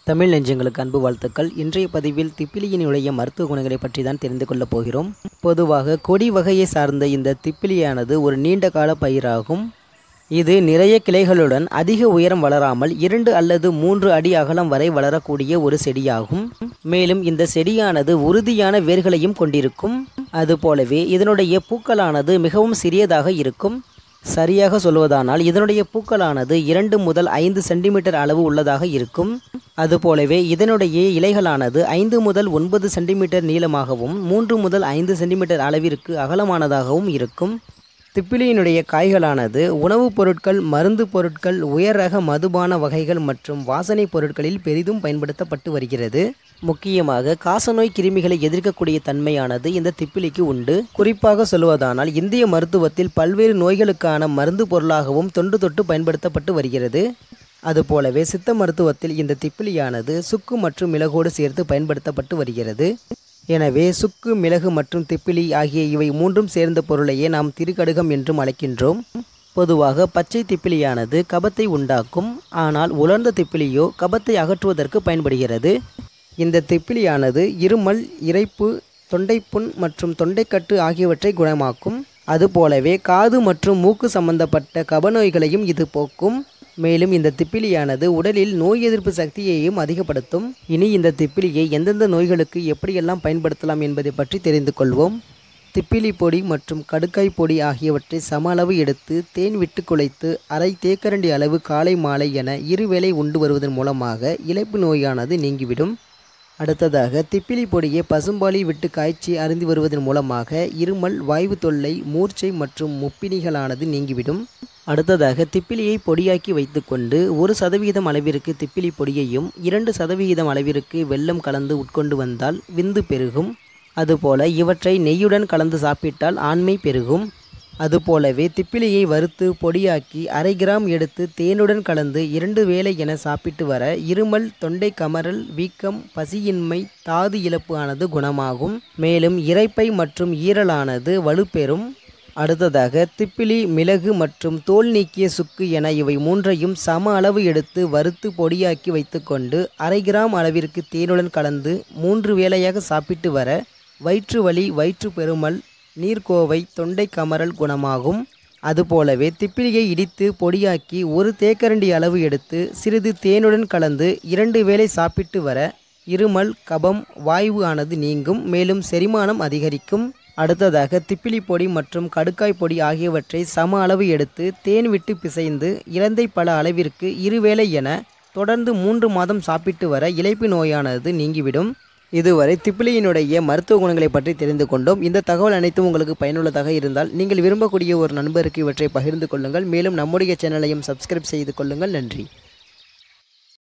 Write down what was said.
தமிழ் நெஞ்சங்களுக்கு அன்பு வாழ்த்துக்கள் இன்றைய பதிவில் திப்பிலியினுடைய மருத்துவ குணங்களை பற்றி தான் தெரிந்து கொள்ளப் போகிறோம் பொதுவாக கொடி வகையை சார்ந்த இந்த திப்பிலியானது ஒரு நீண்ட கால பயிராகும் இது நிறைய கிளைகளுடன் அதிக உயரம் வளராமல் இரண்டு அல்லது மூன்று அடி அகலம் வரை வளரக்கூடிய ஒரு செடியாகும் மேலும் இந்த செடியானது உறுதியான வேர்களையும் கொண்டிருக்கும் அதுபோலவே இதனுடைய பூக்களானது மிகவும் சிறியதாக இருக்கும் சரியாக சொல்வதானால் இதனுடைய பூக்களானது இரண்டு முதல் ஐந்து சென்டிமீட்டர் அளவு உள்ளதாக இருக்கும் அதுபோலவே இதனுடைய இலைகளானது ஐந்து முதல் ஒன்பது சென்டிமீட்டர் நீளமாகவும் மூன்று முதல் ஐந்து சென்டிமீட்டர் அளவிற்கு அகலமானதாகவும் இருக்கும் திப்பிலியினுடைய காய்களானது உணவுப் பொருட்கள் மருந்து பொருட்கள் உயர் ரக மதுபான வகைகள் மற்றும் வாசனை பொருட்களில் பெரிதும் பயன்படுத்தப்பட்டு வருகிறது முக்கியமாக காசநோய் கிருமிகளை எதிர்க்கக்கூடிய தன்மையானது இந்த திப்பிலிக்கு உண்டு குறிப்பாக சொல்வதானால் இந்திய மருத்துவத்தில் பல்வேறு நோய்களுக்கான மருந்து பொருளாகவும் தொன்று தொட்டு பயன்படுத்தப்பட்டு வருகிறது அதுபோலவே சித்த மருத்துவத்தில் இந்த திப்பிலியானது சுக்கு மற்றும் மிளகோடு சேர்த்து பயன்படுத்தப்பட்டு வருகிறது எனவே சுக்கு மிளகு மற்றும் திப்பிலி ஆகிய இவை மூன்றும் சேர்ந்த பொருளையே நாம் திருக்கடுகம் என்றும் அழைக்கின்றோம் பொதுவாக பச்சை திப்பிலியானது கபத்தை உண்டாக்கும் ஆனால் உலர்ந்த திப்பிலியோ கபத்தை அகற்றுவதற்கு பயன்படுகிறது இந்த திப்பிலியானது இருமல் இரைப்பு தொண்டைப்புண் மற்றும் தொண்டைக்கட்டு ஆகியவற்றை குணமாக்கும் அதுபோலவே காது மற்றும் மூக்கு சம்பந்தப்பட்ட கபநோய்களையும் இது போக்கும் மேலும் இந்த திப்பிலியானது உடலில் நோய் எதிர்ப்பு சக்தியையும் அதிகப்படுத்தும் இனி இந்த திப்பிலியை எந்தெந்த நோய்களுக்கு எப்படியெல்லாம் பயன்படுத்தலாம் என்பதை பற்றி தெரிந்து கொள்வோம் திப்பிலி பொடி மற்றும் கடுக்காய் பொடி ஆகியவற்றை சம அளவு எடுத்து தேன் விட்டு குலைத்து அரை தேக்கரண்டி அளவு காலை மாலை என இருவேளை உண்டு வருவதன் மூலமாக இழைப்பு நோயானது நீங்கிவிடும் அடுத்ததாக திப்பிலி பொடியை பசும்பாலி விட்டு காய்ச்சி அருந்தி வருவதன் மூலமாக இருமல் வாய்வு தொல்லை மூர்ச்சை மற்றும் முப்பினிகளானது நீங்கிவிடும் அடுத்ததாக திப்பிலியை பொடியாக்கி வைத்துக்கொண்டு ஒரு சதவீதம் அளவிற்கு திப்பிலி பொடியையும் இரண்டு சதவிகிதம் அளவிற்கு வெல்லம் கலந்து உட்கொண்டு வந்தால் விந்து பெருகும் அதுபோல இவற்றை நெய்யுடன் கலந்து சாப்பிட்டால் ஆண்மை பெருகும் அதுபோலவே திப்பிலியை வறுத்து பொடியாக்கி அரை கிராம் எடுத்து தேனுடன் கலந்து இரண்டு வேளை என சாப்பிட்டு வர இருமல் தொண்டை கமறல் வீக்கம் பசியின்மை தாது இழப்பு ஆனது குணமாகும் மேலும் இரைப்பை மற்றும் ஈரலானது வலுப்பெறும் அடுத்ததாக திப்பிலி மிளகு மற்றும் தோல் நீக்கிய சுக்கு என இவை மூன்றையும் சம அளவு எடுத்து வறுத்து பொடியாக்கி வைத்துக்கொண்டு அரை கிராம் அளவிற்கு தேனுடன் கலந்து மூன்று வேளையாக சாப்பிட்டு வர வயிற்று வலி வயிற்று பெருமல் நீர்க்கோவை தொண்டை கமறல் குணமாகும் அதுபோலவே திப்பிலியை இடித்து பொடியாக்கி ஒரு தேக்கரண்டி அளவு எடுத்து சிறிது தேனுடன் கலந்து இரண்டு வேளை சாப்பிட்டு வர இருமல் கபம் வாய்வு ஆனது நீங்கும் மேலும் செரிமானம் அதிகரிக்கும் அடுத்ததாக திப்பிலி பொடி மற்றும் கடுக்காய் பொடி ஆகியவற்றை சம அளவு எடுத்து தேன் விட்டு பிசைந்து இலந்தை பல அளவிற்கு இருவேளை என தொடர்ந்து மூன்று மாதம் சாப்பிட்டு வர இலைப்பு நோயானது நீங்கிவிடும் இதுவரை திப்பிலியினுடைய மருத்துவ குணங்களை பற்றி தெரிந்து கொண்டோம் இந்த தகவல் அனைத்தும் உங்களுக்கு பயனுள்ளதாக இருந்தால் நீங்கள் விரும்பக்கூடிய ஒரு நண்பருக்கு இவற்றை பகிர்ந்து கொள்ளுங்கள் மேலும் நம்முடைய சேனலையும் சப்ஸ்கிரைப் செய்து கொள்ளுங்கள் நன்றி